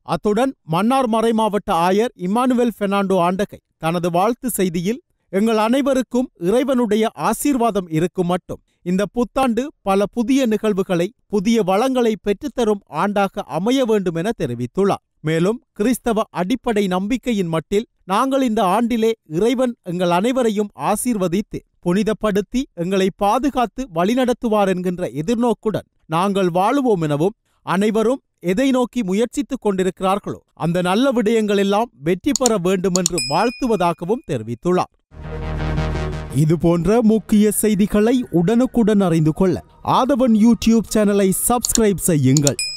அத்துடன் மன்னார் மறைமாவட்ட ஆயர் இம்மானுவேல் பெர்னாண்டோ ஆண்டகை தனது வாழ்த்து செய்தியில் எங்கள் அனைவருக்கும் இறைவனுடைய ஆசீர்வாதம் இருக்கும் மட்டும் இந்த புத்தாண்டு பல புதிய நிகழ்வுகளை புதிய வளங்களை பெற்றுத்தரும் ஆண்டாக அமைய வேண்டும் என தெரிவித்துள்ளார் மேலும் கிறிஸ்தவ அடிப்படை நம்பிக்கையின் மட்டில் நாங்கள் இந்த ஆண்டிலே இறைவன் எங்கள் அனைவரையும் ஆசீர்வதித்து புனிதப்படுத்தி எங்களை பாதுகாத்து வழிநடத்துவார் என்கின்ற எதிர்நோக்குடன் நாங்கள் வாழுவோம் எனவும் அனைவரும் எதை நோக்கி முயற்சித்துக் கொண்டிருக்கிறார்களோ அந்த நல்ல விடயங்கள் எல்லாம் வெற்றி பெற வேண்டும் என்று வாழ்த்துவதாகவும் தெரிவித்துள்ளார் இது போன்ற முக்கிய செய்திகளை உடனுக்குடன் அறிந்து கொள்ள ஆதவன் யூடியூப் சேனலை சப்ஸ்கிரைப் செய்யுங்கள்